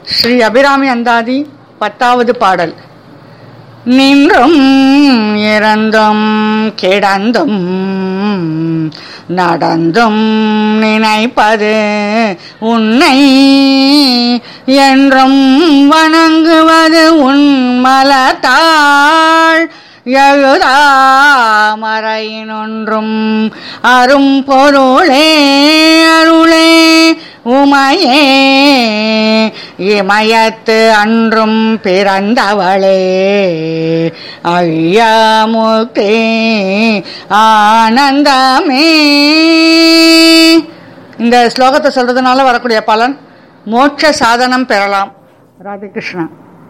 ஸ்ரீ அபிராமி அந்தாதி பத்தாவது பாடல் நின்றும் இறந்தும் கிடந்தும் நடந்தும் நினைப்பது உன்னை என்றும் வணங்குவது உன் மலத்தாள் எழுதாமறையினொன்றும் அரும் பொருளே அருளே உமையே இமயத்து அன்றும் பிறந்தவளே ஐயாமுக்தே ஆனந்தமே இந்த ஸ்லோகத்தை சொல்றதுனால வரக்கூடிய பலன் மோட்ச சாதனம் பெறலாம் ராதே கிருஷ்ணா